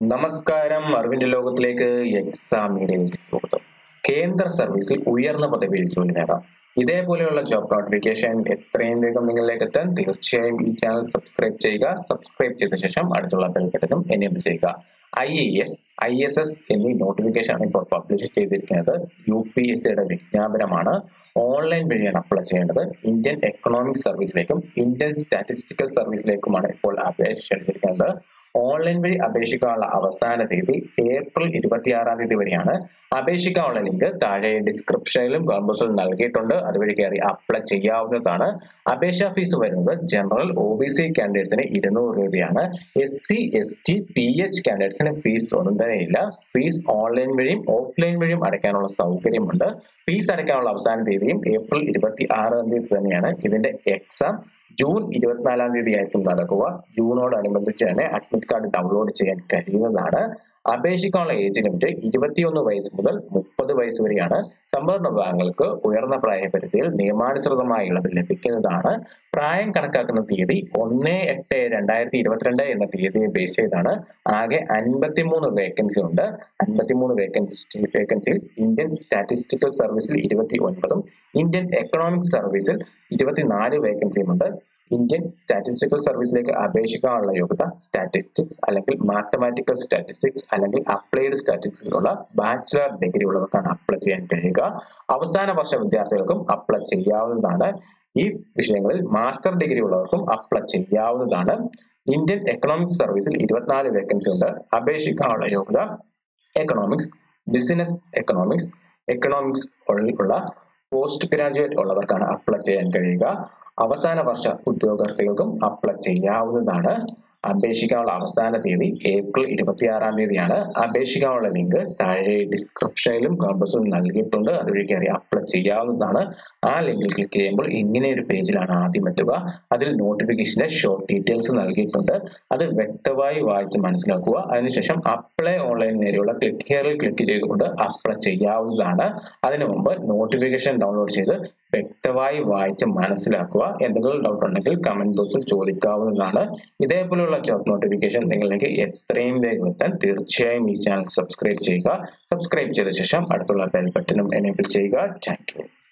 നമസ്കാരം അറിവിന്റെ ലോകത്തിലേക്ക് എക്സാം മീഡിയയിലേക്ക് സ്വാഗതം കേന്ദ്ര സർവീസിൽ ഉയർന്ന പദവിയിൽ ജോലി നേടാം ഇതേപോലെയുള്ള ജോബ് നോട്ടിഫിക്കേഷൻ എത്രയും വേഗം നിങ്ങളിലേക്ക് എത്താൻ തീർച്ചയായും ഈ ചാനൽ സബ്സ്ക്രൈബ് ചെയ്യുക സബ്സ്ക്രൈബ് ചെയ്ത ശേഷം അടുത്തുള്ള ബെൽ ബട്ടണും എനേബിൾ ചെയ്യുക I A S I S S എന്നീ നോട്ടിഫിക്കേഷൻ ആണ് ഇപ്പോൾ പബ്ലിഷ് ചെയ്തിരിക്കുന്നത് യു പി എസ് സിയുടെ വിജ്ഞാപനമാണ് ഓൺലൈൻ വഴിയാണ് അപ്ലൈ ചെയ്യേണ്ടത് ഇന്ത്യൻ എക്കണോമിക് സർവീസിലേക്കും ഇന്ത്യൻ സ്റ്റാറ്റിസ്റ്റിക്കൽ സർവീസിലേക്കുമാണ് ഇപ്പോൾ അപേക്ഷ ക്ഷണിച്ചിരിക്കുന്നത് ഓൺലൈൻ വഴി അപേക്ഷിക്കാനുള്ള അവസാന തീയതി ഏപ്രിൽ ഇരുപത്തിയാറാം തീയതി വരെയാണ് അപേക്ഷിക്കാനുള്ള ലിങ്ക് താഴെ ഡിസ്ക്രിപ്ഷനിലും കോമ്പസിലും നൽകിയിട്ടുണ്ട് അതുവഴി കയറി അപ്ലൈ ചെയ്യാവുന്നതാണ് അപേക്ഷാ ഫീസ് വരുന്നത് ജനറൽ ഒ ബി സി കാൻഡിഡേറ്റ്സിന് ഇരുന്നൂറ് രൂപയാണ് S C S T P H കാൻഡിഡേറ്റ്സിന് ഫീസ് ഒന്നും തന്നെ ഇല്ല ഫീസ് ഓൺലൈൻ വഴിയും ഓഫ്ലൈൻ വഴിയും അടയ്ക്കാനുള്ള സൗകര്യമുണ്ട് ഫീസ് അടയ്ക്കാനുള്ള അവസാന തീയതിയും ഏപ്രിൽ ഇരുപത്തി ആറാം തീയതി തന്നെയാണ് ഇതിന്റെ എക്സാം ജൂൺ ഇരുപത്തിനാലാം തീയതി ആയിരിക്കും നടക്കുക ജൂണോടനുബന്ധിച്ച് തന്നെ അഡ്മിറ്റ് കാർഡ് ഡൗൺലോഡ് ചെയ്യാൻ കഴിയുന്നതാണ് അപേക്ഷിക്കാനുള്ള ഏജ് ലിമിറ്റ് ഇരുപത്തിയൊന്ന് വയസ്സ് മുതൽ മുപ്പത് വയസ്സ് വരെയാണ് സംവരണ വിഭാഗങ്ങൾക്ക് ഉയർന്ന പ്രായപരിധിയിൽ നിയമാനുസൃതമായ ഇളവ് ലഭിക്കുന്നതാണ് പ്രായം കണക്കാക്കുന്ന തീയതി ഒന്ന് എട്ട് രണ്ടായിരത്തി ഇരുപത്തിരണ്ട് എന്ന തീയതിയെ ബേസ് ചെയ്താണ് ആകെ അൻപത്തിമൂന്ന് വേക്കൻസി ഉണ്ട് അൻപത്തിമൂന്ന് വേക്കൻസി വേക്കൻസിയിൽ ഇന്ത്യൻ സ്റ്റാറ്റിസ്റ്റിക്കൽ സർവീസിൽ ഇരുപത്തി ഒൻപതും ഇന്ത്യൻ എക്കണോമിക് സർവീസിൽ ഇരുപത്തിനാല് വേക്കൻസിയും ഉണ്ട് ഇന്ത്യൻ സ്റ്റാറ്റിസ്റ്റിക്കൽ സർവീസിലേക്ക് അപേക്ഷിക്കാനുള്ള യോഗ്യത സ്റ്റാറ്റിസ്റ്റിക്സ് അല്ലെങ്കിൽ മാത്തമാറ്റിക്കൽ സ്റ്റാറ്റിസ്റ്റിക്സ് അല്ലെങ്കിൽ അപ്ലൈഡ് സ്റ്റാറ്റിസ്റ്റിക്സിലുള്ള ബാച്ചിലർ ഡിഗ്രി ഉള്ളവർക്കാണ് അപ്ലൈ ചെയ്യാൻ കഴിയുക അവസാന വർഷ വിദ്യാർത്ഥികൾക്കും അപ്ലൈ ചെയ്യാവുന്നതാണ് ഈ വിഷയങ്ങളിൽ മാസ്റ്റർ ഡിഗ്രി ഉള്ളവർക്കും അപ്ലൈ ചെയ്യാവുന്നതാണ് ഇന്ത്യൻ എക്കണോമിക് സർവീസിൽ ഇരുപത്തിനാല് വേക്കൻസി ഉണ്ട് അപേക്ഷിക്കാനുള്ള യോഗ്യത എക്കണോമിക്സ് ബിസിനസ് എക്കണോമിക്സ് എക്കണോമിക്സ് ഉള്ള പോസ്റ്റ് ഗ്രാജുവേറ്റ് ഉള്ളവർക്കാണ് അപ്ലൈ ചെയ്യാൻ കഴിയുക അവസാന വർഷ ഉദ്യോഗാർത്ഥികൾക്കും അപ്ലൈ ചെയ്യാവുന്നതാണ് അപേക്ഷിക്കാനുള്ള അവസാന തീയതി ഏപ്രിൽ ഇരുപത്തിയാറാം തീയതിയാണ് അപേക്ഷിക്കാനുള്ള ലിങ്ക് താഴെ ഡിസ്ക്രിപ്ഷനിലും കോമ്പസിലും നൽകിയിട്ടുണ്ട് അതുവഴി കയറി അപ്ലൈ ചെയ്യാവുന്നതാണ് ആ ലിങ്കിൽ ക്ലിക്ക് ചെയ്യുമ്പോൾ ഇങ്ങനെ ഒരു പേജിലാണ് ആദ്യം എത്തുക അതിൽ നോട്ടിഫിക്കേഷന്റെ ഷോർട്ട് ഡീറ്റെയിൽസ് നൽകിയിട്ടുണ്ട് അത് വ്യക്തമായി വായിച്ച് മനസ്സിലാക്കുക അതിനുശേഷം അപ്ലൈ ഓൺലൈൻ നേരെയുള്ള ക്ലിക്ക് ഹിയറിൽ ക്ലിക്ക് ചെയ്തുകൊണ്ട് അപ്ലൈ ചെയ്യാവുന്നതാണ് അതിനു മുമ്പ് നോട്ടിഫിക്കേഷൻ ഡൗൺലോഡ് ചെയ്ത് വ്യക്തമായി വായിച്ച് മനസ്സിലാക്കുക എന്തെങ്കിലും ഡൗട്ട് ഉണ്ടെങ്കിൽ കമന്റ് ബോക്സിൽ ചോദിക്കാവുന്നതാണ് ഇതേപോലെയുള്ള ജോബ് നോട്ടിഫിക്കേഷൻ നിങ്ങളിലേക്ക് എത്രയും വേഗം എത്താൻ തീർച്ചയായും ഈ ചാനൽ സബ്സ്ക്രൈബ് ചെയ്യുക സബ്സ്ക്രൈബ് ചെയ്ത ശേഷം അടുത്തുള്ള ബെൽ ബട്ടണും എനേബിൾ ചെയ്യുക താങ്ക്